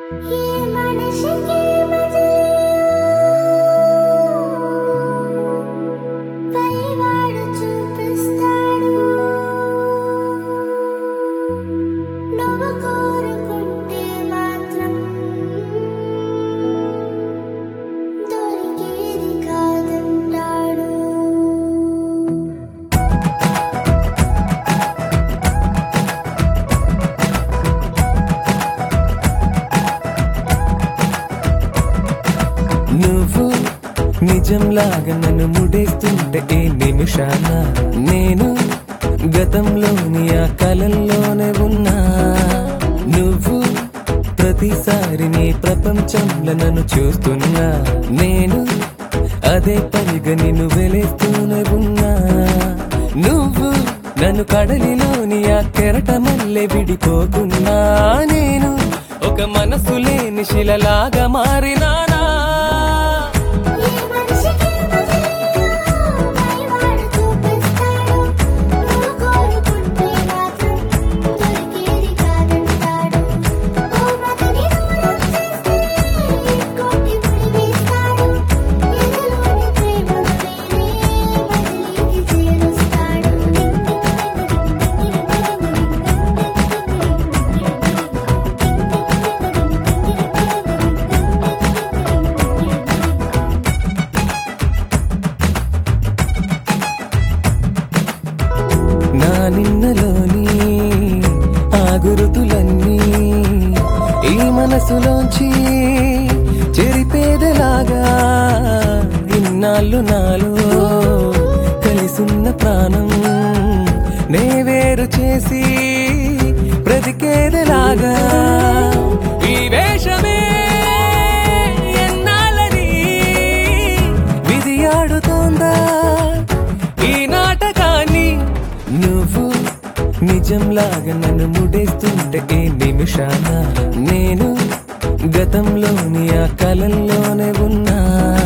ఈ మనిషికి మదిలియో పైవాడు చూపిస్తాడు నువ్వు కోరుకుంటే మాత్రం దొరికేది కాదంటాడు నువ్వు నిజంలాగా నన్ను ముడేస్తుంటే ఏ నిమిషాన నేను గతంలోని ఆ కలల్లోనే ఉన్నా నువ్వు ప్రతిసారి నీ ప్రపంచంలో నన్ను చూస్తున్నా నేను అదే పనిగా నిన్ను వెలేస్తూనే ఉన్నా నువ్వు నన్ను కడలిలోని ఆ కెరట మల్లె విడిపోకున్నా నేను ఒక మనసు లేని శిలలాగా మారినానా ఈ మనిషికి మదిలియో పైవాడు చూపిస్తాడు నువ్వు కోరుకుంటే మాత్రం దొరికేది కాదంటాడు ఓ మగని దూరం చేస్తే ఇంకోటి ముడివేస్తాడు ఎదలోని ప్రేమను వేరే మజిలీకి చేరుస్తాడు నా నిన్నలోని ఆ గురుతులన్నీ ఈ మనసులోంచి చెరిపేదలాగా ఇన్నాళ్ళు నాలో కలిసున్న ప్రాణం నే వేరు చేసి బ్రతికేదలాగా ఈ వేషమే ఎన్నాళ్ళని విధి ఆడుతోందా ఈ నాటకాన్ని నువ్వు నిజంలాగా నన్ను ముడేస్తుంటే ఏ నిమిషాన నేను గతంలోని ఆ కలల్లోనే ఉన్నా